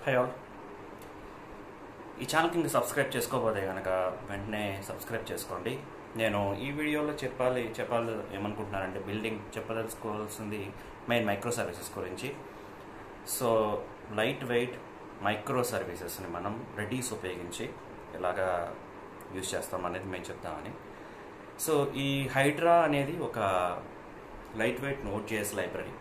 high all ఈ ఛానల్కి ఇంకా సబ్స్క్రైబ్ చేసుకోకపోతే కనుక వెంటనే సబ్స్క్రైబ్ చేసుకోండి నేను ఈ వీడియోలో చెప్పాలి చెప్పాలి ఏమనుకుంటున్నానంటే బిల్డింగ్ చెప్పదలుచుకోవాల్సింది మెయిన్ మైక్రో సర్వీసెస్ గురించి సో లైట్ వెయిట్ మైక్రో సర్వీసెస్ని మనం రెడీస్ ఉపయోగించి ఎలాగా యూజ్ చేస్తాం అనేది మేము చెప్తామని సో ఈ హైడ్రా అనేది ఒక light weight node JS library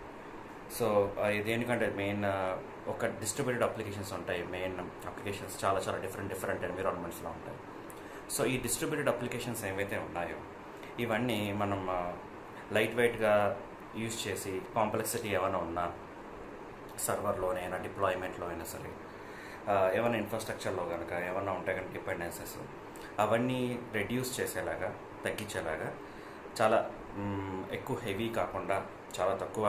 so అది దేనికంటే మెయిన్ ఒక డిస్ట్రిబ్యూటెడ్ అప్లికేషన్స్ ఉంటాయి మెయిన్ అప్లికేషన్స్ చాలా చాలా డిఫరెంట్ డిఫరెంట్ ఎన్విరాన్మెంట్స్లో ఉంటాయి సో ఈ డిస్ట్రిబ్యూటెడ్ అప్లికేషన్స్ ఏవైతే ఉన్నాయో ఇవన్నీ మనం లైట్ వెయిట్గా యూజ్ చేసి కాంప్లెక్సిటీ ఏమైనా ఉన్నా సర్వర్లోనైనా డిప్లాయ్మెంట్లో అయినా సరే ఆ, ఏమైనా ఇన్ఫ్రాస్ట్రక్చర్లో కనుక ఏమైనా ఉంటే కనుక డిపెండెన్సెస్ అవన్నీ రెడ్యూస్ చేసేలాగా తగ్గించేలాగా చాలా మ్, ఎక్కువ హెవీ కాకుండా చాలా తక్కువ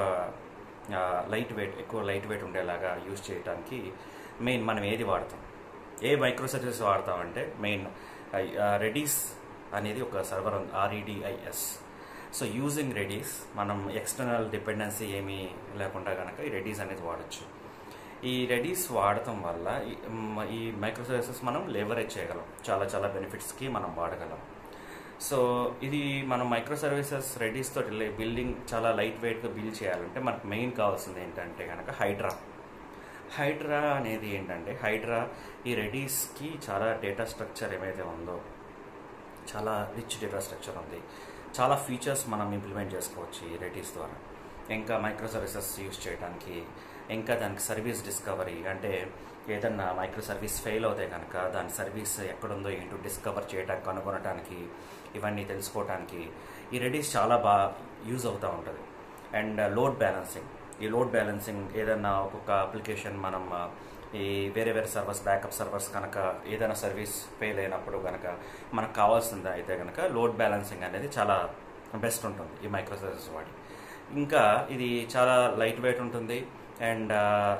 లైట్ వెయిట్ ఎక్కువ లైట్ వెయిట్ ఉండేలాగా యూజ్ చేయడానికి మెయిన్ మనం ఏది వాడతాం ఏ మైక్రో సర్వీసెస్ వాడతామంటే మెయిన్ రెడీస్ అనేది ఒక server R E D I S so using Redis మనం ఎక్స్టర్నల్ డిపెండెన్సీ ఏమీ లేకుండా కనుక ఈ రెడీస్ అనేది వాడచ్చు ఈ రెడీస్ వాడటం వల్ల ఈ- మ్, ఈ మైక్రో సర్వీసెస్ మనం లేవరేజ్ చేయగలం చాలా చాలా బెనిఫిట్స్కి మనం వాడగలం సో ఇది మనం మైక్రో సర్వీసెస్ రెడీస్ తోటి బిల్డింగ్ చాలా లైట్ వెయిట్గా బిల్డ్ చేయాలంటే మనకు మెయిన్ కావాల్సింది ఏంటంటే కనుక హైడ్రా హైడ్రా అనేది ఏంటంటే హైడ్రా ఈ రెడీస్కి చాలా డేటా స్ట్రక్చర్ ఏమైతే ఉందో చాలా రిచ్ డేటా స్ట్రక్చర్ ఉంది చాలా ఫీచర్స్ మనం ఇంప్లిమెంట్ చేసుకోవచ్చు ఈ రెడీస్ ద్వారా ఇంకా మైక్రో సర్వీసెస్ యూస్ చేయడానికి ఇంకా దానికి సర్వీస్ డిస్కవరీ అంటే ఏదన్నా మైక్రో సర్వీస్ ఫెయిల్ అవుతే కనుక దాని సర్వీస్ ఎక్కడుందో ఏంటో డిస్కవర్ చేయడానికి కనుగొనడానికి ఇవన్నీ తెలుసుకోవడానికి ఈ రెడీస్ చాలా బాగా యూజ్ అవుతూ ఉంటుంది అండ్ లోడ్ బ్యాలెన్సింగ్ ఈ లోడ్ బ్యాలెన్సింగ్ ఏదన్నా ఒక్కొక్క అప్లికేషన్ మనం ఆ, ఈ వేరే వేరే సర్వర్స్ బ్యాకప్ సర్వర్స్ కనుక ఏదైనా సర్వీస్ ఫెయిల్ అయినప్పుడు కనుక మనకు కావాల్సింది అయితే కనుక లోడ్ బ్యాలెన్సింగ్ అనేది చాలా బెస్ట్ ఉంటుంది ఈ మైక్రో సర్వీసెస్ వాడి ఇంకా ఇది చాలా లైట్ వెయిట్ ఉంటుంది అండ్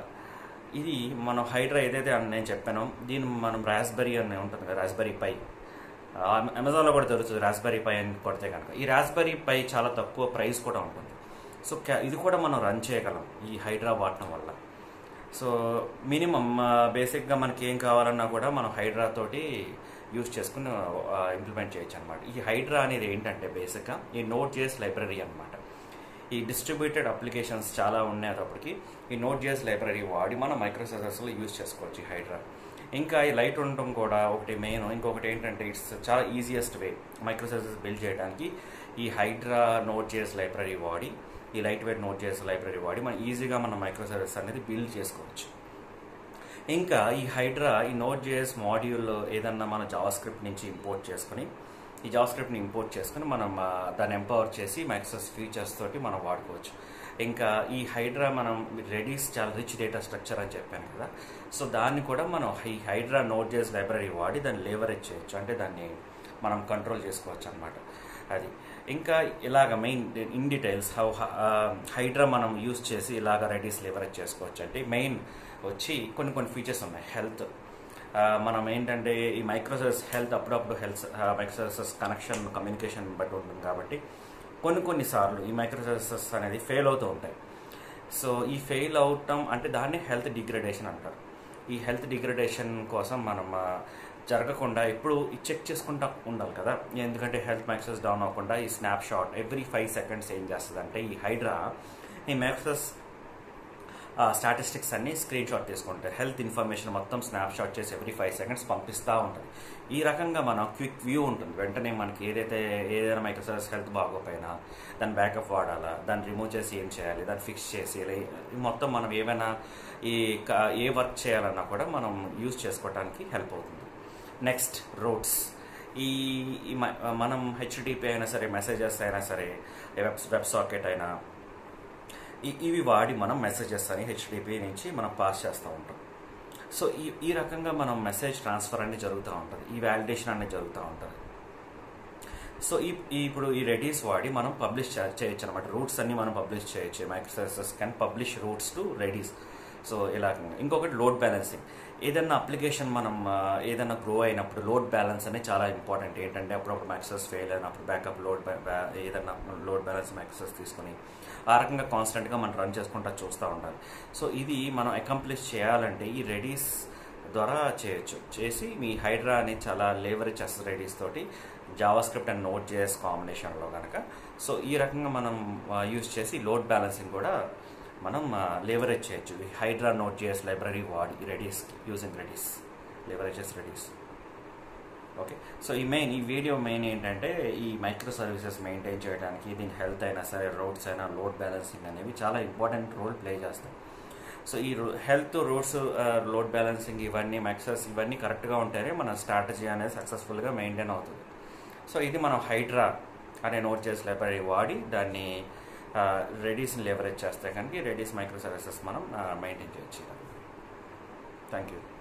ఇది మనం హైడ్రా ఏదైతే అని నేను చెప్పానో దీన్ని మనం రాస్బెరీ అని ఉంటుంది కదా రాస్బెరీ పై అమెజాన్లో కూడా దొరుకుతుంది రాస్బెరీ పై అని కొడితే కనుక ఈ రాస్బెరీ పై చాలా తక్కువ ప్రైస్ కూడా ఉంటుంది సో క్యా- ఇది కూడా మనం రన్ చేయగలం ఈ హైడ్రా వాడటం వల్ల సో మినిమం బేసిక్గా మనకి ఏం కావాలన్నా కూడా మనం హైడ్రా తోటి యూజ్ చేసుకుని ఇంప్లిమెంట్ చేయొచ్చు అనమాట ఈ హైడ్రా అనేది ఏంటంటే బేసిక్గా ఈ నోట్ జేఎస్ లైబ్రరీ అనమాట ఈ డిస్ట్రిబ్యూటెడ్ అప్లికేషన్స్ చాలా ఉండేటప్పటికి ఈ నోట్ జేఎస్ లైబ్రరీ వాడి మనం మైక్రో సర్వీసెస్లో యూజ్ చేసుకోవచ్చు ఈ హైడ్రా ఇంకా ఈ లైట్ ఉండటం కూడా ఒకటి మెయిన్ ఇంకొకటి ఏంటంటే ఇట్స్ చాలా easiest way micro services build చేయడానికి ఈ హైడ్రా నోట్ జేఎస్ లైబ్రరీ వాడి ఈ light weight node JS library వాడి మనం ఈజీగా మనం మైక్రో సర్వీసెస్ అనేది బిల్డ్ చేసుకోవచ్చు ఇంకా ఈ హైడ్రా ఈ నోట్ జేఎస్ మాడ్యూల్ ఏదన్నా మన జావా స్క్రిప్ట్ నుంచి ఇంపోర్ట్ చేసుకుని ఈ జావా స్క్రిప్ట్ని ఇంపోర్ట్ చేసుకుని మనం ఆ, దాన్ని ఎంపవర్ చేసి మైక్రోసాఫ్ట్ ఫీచర్స్ తోటి మనం వాడుకోవచ్చు ఇంకా ఈ హైడ్రా మనం రెడీస్ చాలా రిచ్ డేటా స్ట్రక్చర్ అని చెప్పాను కదా సో దాన్ని కూడా మనం ఈ హైడ్రా నోట్ జేఎస్ లైబ్రరీ వాడి దాన్ని లేవరేజ్ చేయొచ్చు అంటే దాన్ని మనం కంట్రోల్ చేసుకోవచ్చు అనమాట అది ఇంకా ఇలాగ main in details how Hydra మనం యూస్ చేసి ఇలాగ రెడీస్ లేవరేజ్ చేసుకోవచ్చు అంటే మెయిన్ వచ్చి కొన్ని కొన్ని ఫీచర్స్ ఉన్నాయి హెల్త్ మనం ఏంటంటే ఈ మైక్రో సర్వీస్ హెల్త్ అప్పుడప్పుడు health micro services connection communication బట్టి ఉంటుంది కాబట్టి కొన్ని కొన్ని సార్లు ఈ మైక్రో సర్వీసెస్ అనేది ఫెయిల్ అవుతూ ఉంటాయి సో ఈ ఫెయిల్ అవటం అంటే దాన్ని హెల్త్ డిగ్రేడేషన్ అంటారు ఈ హెల్త్ డిగ్రేడేషన్ కోసం మనం ఆ, జరగకుండా ఎప్పుడు చెక్ చేసుకుంటా ఉండాలి కదా ఎందుకంటే హెల్త్ మైక్సెస్ డౌన్ అవ్వకుండా ఈ snap shot every five seconds ఏం చేస్తుంది అంటే ఈ హైడ్రా ఈ మైక్సెస్ స్టాటిస్టిక్స్ అన్ని స్క్రీన్ షాట్ తీసుకుంటారు హెల్త్ ఇన్ఫర్మేషన్ మొత్తం స్నాప్ షాట్ చేసి ఎవ్రీ ఫైవ్ సెకండ్స్ పంపిస్తూ ఉంటుంది ఈ రకంగా మనం క్విక్ వ్యూ ఉంటుంది వెంటనే మనకి ఏదైతే ఏదైనా మైక్రోసాఫ్ట్ హెల్త్ బాగోపోయినా దాన్ని బ్యాకప్ వాడాలా దాన్ని రిమూవ్ చేసి ఏం చేయాలి దాన్ని ఫిక్స్ చేసి ఇలా ఈ మొత్తం మనం ఏమైనా ఈ క- ఏ వర్క్ చేయాలన్నా కూడా మనం యూజ్ చేసుకోవడానికి హెల్ప్ అవుతుంది నెక్స్ట్ రోడ్స్ ఈ ఈ మ- మనం హెచ్డిపి అయినా సరే మెసేజెస్ అయినా సరే వెబ్ వెబ్ సాకెట్ అయినా ఈ- ఇవి వాడి మనం మెసేజెస్ అని హెచ్డిపి నుంచి మనం పాస్ చేస్తూ ఉంటాం సో ఈ ఈ రకంగా మనం మెసేజ్ ట్రాన్స్ఫర్ అనేది జరుగుతూ ఉంటుంది ఈ వ్యాలిడేషన్ అనేది జరుగుతూ ఉంటుంది సో ఈ ఈ ఇప్పుడు ఈ రెడీస్ వాడి మనం పబ్లిష్ చేయొచ్చు అనమాట రూట్స్ అన్ని మనం పబ్లిష్ చేయొచ్చు micro services can publish routes to Redis so ఇలా ఇంకొకటి లోడ్ బ్యాలెన్సింగ్ ఏదైనా అప్లికేషన్ మనం ఆ, ఏదైనా గ్రో అయినప్పుడు లోడ్ బ్యాలెన్స్ అనేది చాలా ఇంపార్టెంట్ ఏంటంటే అప్పుడప్పుడు మ్యాక్సెస్ ఫెయిల్ అయినప్పుడు బ్యాకప్ లోడ్ ఏదైనా లోడ్ బ్యాలెన్స్ మ్యాక్సెస్ తీసుకొని ఆ రకంగా కాన్స్టెంట్గా మనం రన్ చేసుకుంటా చూస్తూ ఉండాలి సో ఇది మనం అకంప్లిష్ చేయాలంటే ఈ రెడీస్ ద్వారా చేయొచ్చు చేసి మీ హైడ్రా అనేది చాలా లేవరేజ్ చేస్తుంది రెడీస్ తోటి JavaScript and Node JS కాంబినేషన్లో కనుక సో ఈ రకంగా మనం యూజ్ చేసి లోడ్ బ్యాలెన్సింగ్ కూడా మనం లేవరేజ్ చేయొచ్చు ఈ హైడ్రా నోట్ జేఎస్ లైబ్రరీ వాడి Redis using Redis leverages Redis okay so ఈ మెయిన్ ఈ వీడియో మెయిన్ ఏంటంటే ఈ మైక్రో సర్వీసెస్ మెయింటైన్ చేయడానికి దీని హెల్త్ అయినా సరే రోడ్స్ అయినా లోడ్ బ్యాలెన్సింగ్ అనేవి చాలా ఇంపార్టెంట్ రోల్ ప్లే చేస్తాయి సో ఈ హెల్త్ రూట్స్ లోడ్ బ్యాలెన్సింగ్ ఇవన్నీ మ్యాక్సెస్ ఇవన్నీ కరెక్ట్గా ఉంటేనే మన స్ట్రాటజీ అనేది సక్సెస్ఫుల్గా మెయింటైన్ అవుతుంది సో ఇది మనం హైడ్రా అనే నోట్ చేసి లైబ్రరీ వాడి దాన్ని రెడీస్ని లేవరేజ్ చేస్తే కనుక రెడీస్ మైక్రో సర్వీసెస్ మనం మెయింటైన్ చేయొచ్చు థ్యాంక్ యూ